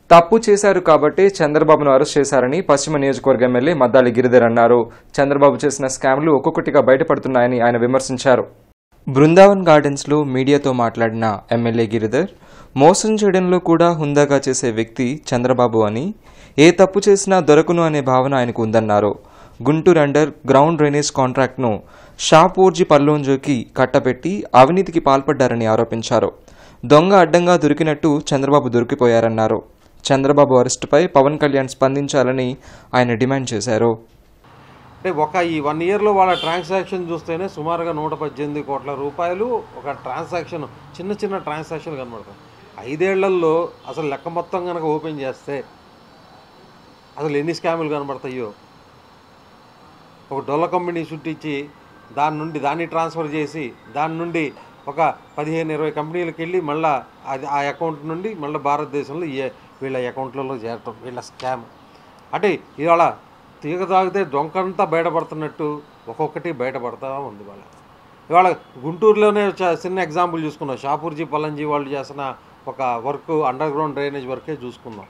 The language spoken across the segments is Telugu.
తప్పు చేశారు కాబట్టి చంద్రబాబును అరెస్ట్ చేశారని పశ్చిమ నియోజకవర్గ ఎమ్మెల్యే మద్దాలి గిరిధర్ అన్నారు చంద్రబాబు చేసిన స్కామ్లు ఒక్కొక్కటిగా బయటపడుతున్నాయని ఆయన విమర్శించారు బృందావన్ గార్డెన్స్లో మీడియాతో మాట్లాడిన ఎమ్మెల్యే గిరిధర్ మోసం చేయడంలో కూడా హుందాగా చేసే వ్యక్తి చంద్రబాబు అని ఏ తప్పు చేసినా దొరకను అనే భావన ఆయనకు ఉందన్నారు గుంటూరు అండర్ గ్రౌండ్ డ్రైనేజ్ కాంట్రాక్ట్ను షాపూర్జీ పల్లోంజోకి కట్టబెట్టి అవినీతికి పాల్పడ్డారని ఆరోపించారు దొంగ అడ్డంగా దొరికినట్టు చంద్రబాబు దొరికిపోయారన్నారు చంద్రబాబు అరెస్టుపై పవన్ కళ్యాణ్ స్పందించాలని ఆయన డిమాండ్ చేశారు అంటే ఒక ఈ వన్ ఇయర్లో వాళ్ళ ట్రాన్సాక్షన్ చూస్తేనే సుమారుగా నూట పద్దెనిమిది కోట్ల రూపాయలు ఒక ట్రాన్సాక్షన్ చిన్న చిన్న ట్రాన్సాక్షన్ కనబడతాయి ఐదేళ్లలో అసలు లెక్క మొత్తం కనుక ఓపెన్ చేస్తే అసలు ఎన్ని స్కాములు కనబడతాయో ఒక డొల్ల కంపెనీ చుట్టించి దాని నుండి దాన్ని ట్రాన్స్ఫర్ చేసి దాని నుండి ఒక పదిహేను ఇరవై కంపెనీలకు వెళ్ళి మళ్ళీ అది ఆ అకౌంట్ నుండి మళ్ళీ భారతదేశంలో ఈ వీళ్ళ అకౌంట్లలో చేరటం వీళ్ళ స్కామ్ అంటే ఇవాళ తీగ తాగితే డొంకంతా బయటపడుతున్నట్టు ఒక్కొక్కటి బయటపడతా ఉంది వాళ్ళ ఇవాళ గుంటూరులోనే చ- చిన్న ఎగ్జాంపుల్ చూసుకున్నాం షాపూర్జీ పల్లంజీ వాళ్ళు చేసిన ఒక వర్క్ అండర్ గ్రౌండ్ డ్రైనేజ్ వర్కే చూసుకుందాం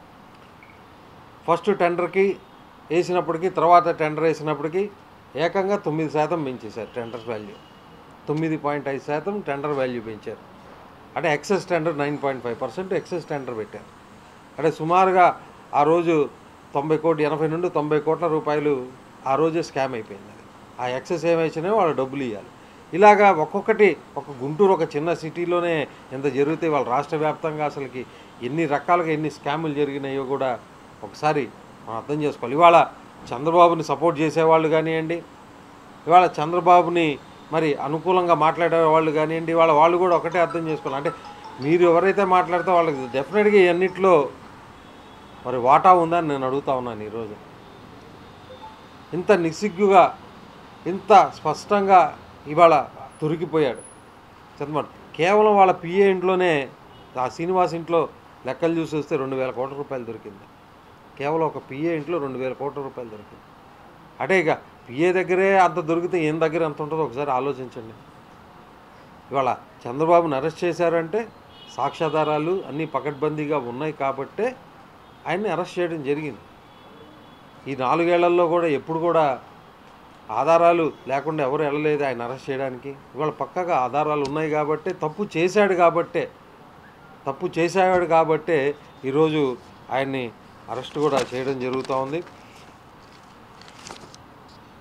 ఫస్ట్ టెండర్కి వేసినప్పటికీ తర్వాత టెండర్ వేసినప్పటికీ ఏకంగా తొమ్మిది శాతం పెంచేశారు టెండర్ వాల్యూ తొమ్మిది పాయింట్ ఐదు శాతం టెండర్ వాల్యూ పెంచారు అంటే excess tender nine point five percent excess tender పెట్టారు అంటే సుమారుగా ఆ రోజు తొంభై కోటి ఎనభై నుండి తొంభై కోట్ల రూపాయలు ఆ రోజే స్కామ్ అయిపోయింది అది ఆ ఎక్సెస్ ఏమైచ్చినాయో వాళ్ళు డబ్బులు ఇవ్వాలి ఇలాగా ఒక్కొక్కటి ఒక గుంటూరు ఒక చిన్న సిటీలోనే ఎంత జరిగితే వాళ్ళ రాష్ట్ర వ్యాప్తంగా అసలుకి ఎన్ని రకాలుగా ఎన్ని స్కాములు జరిగినాయో కూడా ఒకసారి మనం అర్థం చేసుకోవాలి ఇవాళ చంద్రబాబుని సపోర్ట్ చేసేవాళ్ళు కానివ్వండి ఇవాళ చంద్రబాబుని మరి అనుకూలంగా మాట్లాడే వాళ్ళు కానివ్వండి ఇవాళ వాళ్ళు కూడా ఒకటే అర్థం చేసుకోవాలి అంటే మీరు ఎవరైతే మాట్లాడితే వాళ్ళకి డెఫినెట్గా ఇవన్నిట్లో మరి వాటా ఉందని నేను అడుగుతా ఉన్నాను ఈరోజు ఇంత నిస్సిగ్గుగా ఇంత స్పష్టంగా ఇవాళ దొరికిపోయాడు చంద్రబాబు కేవలం వాళ్ళ పిఏ ఇంట్లోనే ఆ శ్రీనివాస్ ఇంట్లో లెక్కలు చూసి వస్తే రెండు వేల కోట్ల రూపాయలు దొరికింది కేవలం ఒక పిఏ ఇంట్లో రెండు వేల కోట్ల రూపాయలు దొరికింది అంటే ఇక పిఏ దగ్గరే అంత దొరికితే ఏం దగ్గర ఎంత ఉంటుందో ఒకసారి ఆలోచించండి ఇవాళ చంద్రబాబుని అరెస్ట్ చేశారంటే సాక్ష్యాధారాలు అన్నీ పకడ్బందీగా ఉన్నాయి కాబట్టే ఆయన్ని అరెస్ట్ చేయడం జరిగింది ఈ నాలుగేళ్లలో కూడా ఎప్పుడు కూడా ఆధారాలు లేకుండా ఎవరు వెళ్ళలేదు ఆయన అరెస్ట్ చేయడానికి ఇవాళ పక్కగా ఆధారాలు ఉన్నాయి కాబట్టే తప్పు చేశాడు కాబట్టే తప్పు చేశాడు కాబట్టే ఈరోజు ఆయన్ని అరెస్ట్ కూడా చేయడం జరుగుతూ ఉంది